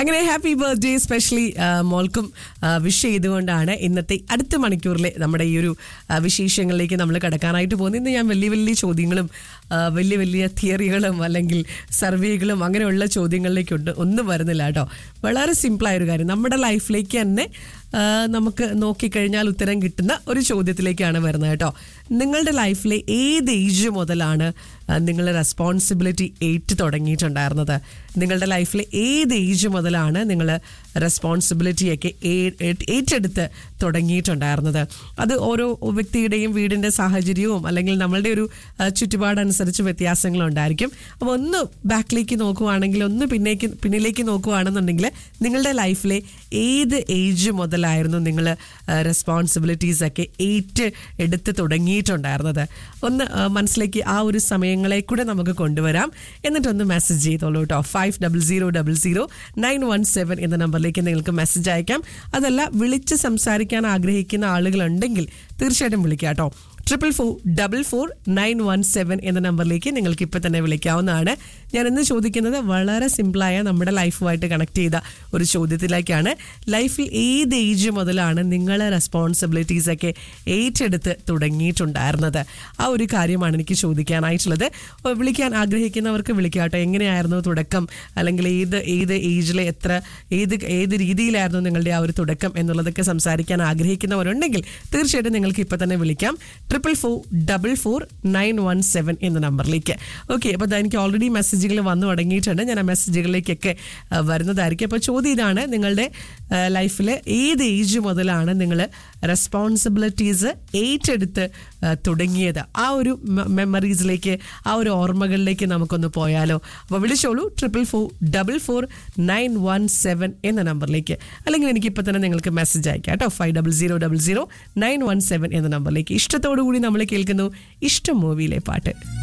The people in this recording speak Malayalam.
അങ്ങനെ ഹാപ്പി ബർത്ത്ഡേ സ്പെഷ്യലി മോൾക്കും വിഷ് ചെയ്തുകൊണ്ടാണ് ഇന്നത്തെ അടുത്ത മണിക്കൂറിലെ നമ്മുടെ ഈ ഒരു ആ, വിശേഷങ്ങളിലേക്ക് നമ്മൾ കടക്കാനായിട്ട് പോകുന്നത് ഇന്ന് ഞാൻ വലിയ വലിയ ചോദ്യങ്ങളും ആ, വലിയ വലിയ തിയറികളും അല്ലെങ്കിൽ സർവേകളും അങ്ങനെയുള്ള ചോദ്യങ്ങളിലേക്ക് ഉണ്ട് ഒന്നും വരുന്നില്ല കേട്ടോ വളരെ സിമ്പിളായ ഒരു കാര്യം നമ്മുടെ ലൈഫിലേക്ക് തന്നെ ആ, നമുക്ക് നോക്കിക്കഴിഞ്ഞാൽ ഉത്തരം കിട്ടുന്ന ഒരു ചോദ്യത്തിലേക്കാണ് വരുന്നത് കേട്ടോ നിങ്ങളുടെ ലൈഫിലെ ഏത് ഏജ് മുതലാണ് നിങ്ങൾ റെസ്പോൺസിബിലിറ്റി ഏറ്റു തുടങ്ങിയിട്ടുണ്ടായിരുന്നത് നിങ്ങളുടെ ലൈഫിലെ ഏത് ഏജ് മുതലാണ് നിങ്ങൾ റെസ്പോൺസിബിലിറ്റിയൊക്കെ ഏ- ഏ- ഏറ്റെടുത്ത് തുടങ്ങിയിട്ടുണ്ടായിരുന്നത് അത് ഓരോ വ്യക്തിയുടെയും വീടിൻ്റെ സാഹചര്യവും അല്ലെങ്കിൽ നമ്മളുടെ ഒരു ആ, ചുറ്റുപാടനുസരിച്ച് വ്യത്യാസങ്ങളുണ്ടായിരിക്കും അപ്പോൾ ഒന്ന് ബാക്കിലേക്ക് നോക്കുവാണെങ്കിൽ ഒന്ന് പിന്നേക്ക് പിന്നിലേക്ക് നോക്കുവാണെന്നുണ്ടെങ്കിൽ നിങ്ങളുടെ ലൈഫിലെ ഏത് ഏജ് മുതലായിരുന്നു നിങ്ങൾ റെസ്പോൺസിബിലിറ്റീസ് ഒക്കെ ഏറ്റ് എടുത്ത് തുടങ്ങിയിട്ടുണ്ടായിരുന്നത് ഒന്ന് ആ, മനസ്സിലേക്ക് ആ ഒരു സമയങ്ങളെ കൂടെ നമുക്ക് കൊണ്ടുവരാം എന്നിട്ടൊന്ന് മെസ്സേജ് ചെയ്തോളൂ കേട്ടോ five double zero double zero nine one seven എന്ന നമ്പറിലേക്ക് നിങ്ങൾക്ക് മെസ്സേജ് അയക്കാം അതല്ല വിളിച്ച് സംസാരിക്കാൻ ആഗ്രഹിക്കുന്ന ആളുകളുണ്ടെങ്കിൽ തീർച്ചയായിട്ടും വിളിക്കാം കേട്ടോ triple four double four nine one seven എന്ന നമ്പറിലേക്ക് നിങ്ങൾക്ക് ഇപ്പം തന്നെ വിളിക്കാവുന്നതാണ് ഞാൻ ഇന്ന് ചോദിക്കുന്നത് വളരെ സിമ്പിളായ നമ്മുടെ ലൈഫുമായിട്ട് കണക്ട് ചെയ്ത ഒരു ചോദ്യത്തിലേക്കാണ് ലൈഫിൽ ഏത് ഏജ് മുതലാണ് നിങ്ങൾ റെസ്പോൺസിബിലിറ്റീസ് ഒക്കെ ഏറ്റെടുത്ത് തുടങ്ങിയിട്ടുണ്ടായിരുന്നത് ആ ഒരു കാര്യമാണ് എനിക്ക് ചോദിക്കാനായിട്ടുള്ളത് അപ്പോൾ വിളിക്കാൻ ആഗ്രഹിക്കുന്നവർക്ക് വിളിക്കാട്ടോ എങ്ങനെയായിരുന്നു തുടക്കം അല്ലെങ്കിൽ ഏത് ഏത് ഏജിലെ എത്ര ഏത് ഏത് രീതിയിലായിരുന്നു നിങ്ങളുടെ ആ ഒരു തുടക്കം എന്നുള്ളതൊക്കെ സംസാരിക്കാൻ ആഗ്രഹിക്കുന്നവരുണ്ടെങ്കിൽ തീർച്ചയായിട്ടും നിങ്ങൾക്ക് ഇപ്പം തന്നെ വിളിക്കാം triple four double four nine one seven എന്ന നമ്പറിലേക്ക് ഓക്കെ അപ്പോൾ ദാ എനിക്ക് ഓൾറെഡി മെസ്സേജുകൾ വന്നു തുടങ്ങിയിട്ടുണ്ട് ഞാൻ ആ മെസ്സേജുകളിലേക്കൊക്കെ ആ, വരുന്നതായിരിക്കും അപ്പോൾ ചോദ്യം ഇതാണ് നിങ്ങളുടെ ലൈഫിൽ ഏത് ഏജ് മുതലാണ് നിങ്ങൾ റെസ്പോൺസിബിലിറ്റീസ് ഏറ്റെടുത്ത് ആ, തുടങ്ങിയത് ആ ഒരു മെമ്മറീസിലേക്ക് ആ ഒരു ഓർമ്മകളിലേക്ക് നമുക്കൊന്ന് പോയാലോ അപ്പോൾ വിളിച്ചോളൂ triple four double four nine one seven എന്ന നമ്പറിലേക്ക് അല്ലെങ്കിൽ എനിക്ക് ഇപ്പോൾ തന്നെ നിങ്ങൾക്ക് മെസ്സേജ് അയക്കാം കേട്ടോ five double zero double zero nine one seven എന്ന നമ്പറിലേക്ക് ഇഷ്ടത്തോടു കൂടി നമ്മൾ കേൾക്കുന്നു ഇഷ്ടം മൂവിയിലെ പാട്ട്